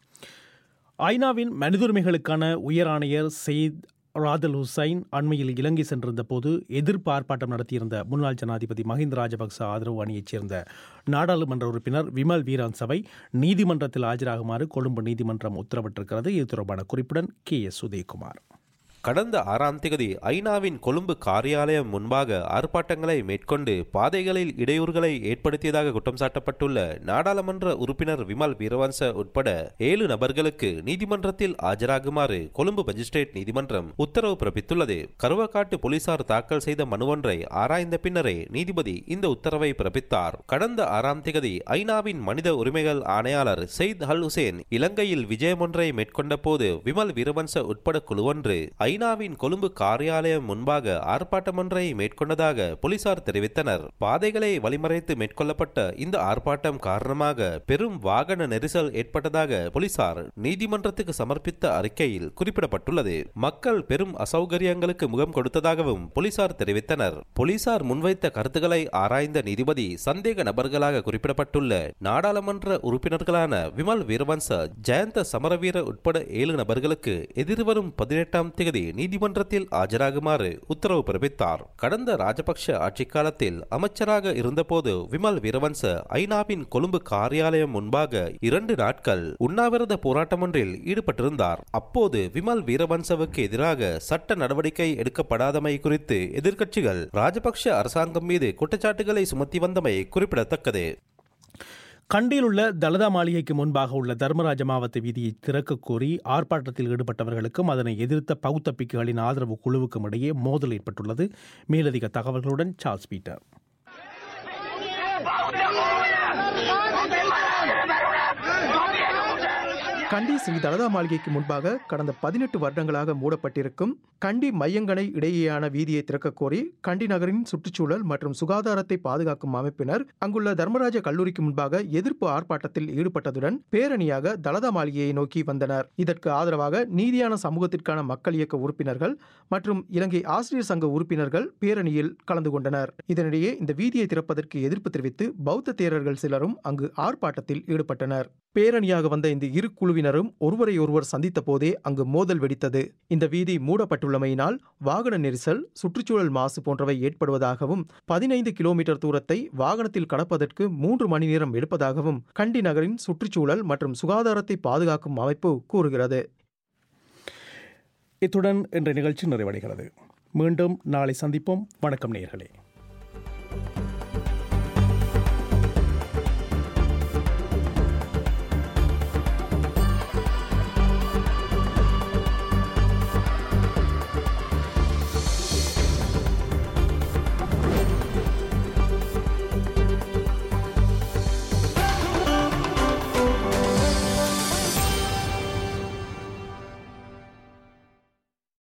ஐநாவின் மனிதுரிமைகளுக்கான உயர் ஆணையர் செயித் ராதல் ஹுசைன் அண்மையில் இலங்கை சென்றிருந்த போது எதிர்ப்பு ஆர்ப்பாட்டம் நடத்தியிருந்த முன்னாள் ஜனாதிபதி மஹிந்த ராஜபக்ச ஆதரவு அணியைச் சேர்ந்த நாடாளுமன்ற உறுப்பினர் விமல் வீரான் சபை நீதிமன்றத்தில் ஆஜராகுமாறு கொழும்பு நீதிமன்றம் உத்தரவிட்டிருக்கிறது இது தொடர்பான குறிப்புடன் கே எஸ் உதயகுமார் கடந்த ஆறாம் தேதி ஐநாவின் கொழும்பு காரியாலயம் முன்பாக ஆர்ப்பாட்டங்களை மேற்கொண்டு பாதைகளில் இடையூறுகளை ஏற்படுத்தியதாக குற்றம் சாட்டப்பட்டுள்ள நாடாளுமன்ற உறுப்பினர் விமல் வீரவன்ச உட்பட ஏழு நபர்களுக்கு நீதிமன்றத்தில் ஆஜராகுமாறு கொழும்பு மஜிஸ்ட்ரேட் நீதிமன்றம் உத்தரவு பிறப்பித்துள்ளது கருவக்காட்டு போலீசார் தாக்கல் செய்த மனுவொன்றை ஆராய்ந்த பின்னரே நீதிபதி இந்த உத்தரவை பிறப்பித்தார் கடந்த ஆறாம் தேதி ஐநாவின் மனித உரிமைகள் ஆணையாளர் செயித் அல் ஹுசேன் இலங்கையில் விஜயமொன்றை மேற்கொண்ட போது விமல் வீரவன்ச உட்பட குழுவொன்று ஐநாவின் கொழும்பு காரியாலயம் முன்பாக ஆர்ப்பாட்டம் ஒன்றை மேற்கொண்டதாக போலீசார் தெரிவித்தனர் பாதைகளை வழிமறைத்து மேற்கொள்ளப்பட்ட இந்த ஆர்ப்பாட்டம் காரணமாக பெரும் வாகன நெரிசல் ஏற்பட்டதாக போலீசார் நீதிமன்றத்துக்கு சமர்ப்பித்த அறிக்கையில் குறிப்பிடப்பட்டுள்ளது மக்கள் பெரும் அசௌகரியங்களுக்கு முகம் கொடுத்ததாகவும் போலீசார் தெரிவித்தனர் போலீசார் முன்வைத்த கருத்துக்களை ஆராய்ந்த நீதிபதி சந்தேக நபர்களாக குறிப்பிடப்பட்டுள்ள நாடாளுமன்ற உறுப்பினர்களான விமல் வீரவன்ச ஜெயந்த சமரவீர உட்பட ஏழு நபர்களுக்கு எதிர்வரும் பதினெட்டாம் தேதி நீதிமன்றத்தில் ஆஜராகுமாறு உத்தரவு பிறப்பித்தார் கடந்த ராஜபக்ஷ ஆட்சிக் காலத்தில் அமைச்சராக இருந்தபோது விமல் வீரவன்ச ஐநாவின் கொழும்பு காரியாலயம் முன்பாக இரண்டு நாட்கள் உண்ணாவிரத போராட்டம் ஒன்றில் ஈடுபட்டிருந்தார் அப்போது விமல் வீரவன்சவுக்கு எதிராக சட்ட நடவடிக்கை எடுக்கப்படாதமை குறித்து எதிர்க்கட்சிகள் ராஜபக்ஷ அரசாங்கம் மீது குற்றச்சாட்டுகளை சுமத்தி வந்தமை குறிப்பிடத்தக்கது கண்டியில் உள்ள தலதா மாளிகைக்கு முன்பாக உள்ள தர்மராஜ மாவட்ட வீதியை திறக்க கோரி ஆர்ப்பாட்டத்தில் ஈடுபட்டவர்களுக்கும் அதனை எதிர்த்த பௌத்த பிக்குகளின் ஆதரவு குழுவுக்கும் இடையே மோதல் ஏற்பட்டுள்ளது மேலதிக தகவல்களுடன் சார்ல்ஸ் பீட்டர் கண்டி ஸ்ரீ தலதா மாளிகைக்கு முன்பாக கடந்த பதினெட்டு வருடங்களாக மூடப்பட்டிருக்கும் கண்டி மையங்கனை இடையேயான வீதியை திறக்கக் கோரி கண்டி நகரின் சுற்றுச்சூழல் மற்றும் சுகாதாரத்தை பாதுகாக்கும் அமைப்பினர் அங்குள்ள தர்மராஜ கல்லூரிக்கு முன்பாக எதிர்ப்பு ஆர்ப்பாட்டத்தில் ஈடுபட்டதுடன் பேரணியாக தலதா மாளிகையை நோக்கி வந்தனர் இதற்கு ஆதரவாக நீதியான சமூகத்திற்கான மக்கள் இயக்க உறுப்பினர்கள் மற்றும் இலங்கை ஆசிரியர் சங்க உறுப்பினர்கள் பேரணியில் கலந்து கொண்டனர் இதனிடையே இந்த வீதியை திறப்பதற்கு எதிர்ப்பு தெரிவித்து பௌத்த தேரர்கள் சிலரும் அங்கு ஆர்ப்பாட்டத்தில் ஈடுபட்டனர் பேரணியாக வந்த இந்த இரு குழுவினரும் ஒருவரை ஒருவர் சந்தித்த போதே அங்கு மோதல் வெடித்தது இந்த வீதி மூடப்பட்டுள்ளமையினால் வாகன நெரிசல் சுற்றுச்சூழல் மாசு போன்றவை ஏற்படுவதாகவும் பதினைந்து கிலோமீட்டர் தூரத்தை வாகனத்தில் கடப்பதற்கு மூன்று மணி நேரம் எடுப்பதாகவும் கண்டி நகரின் சுற்றுச்சூழல் மற்றும் சுகாதாரத்தை பாதுகாக்கும் அமைப்பு கூறுகிறது இத்துடன் இன்றைய நிகழ்ச்சி நிறைவடைகிறது மீண்டும் நாளை சந்திப்போம் வணக்கம் நேயர்களே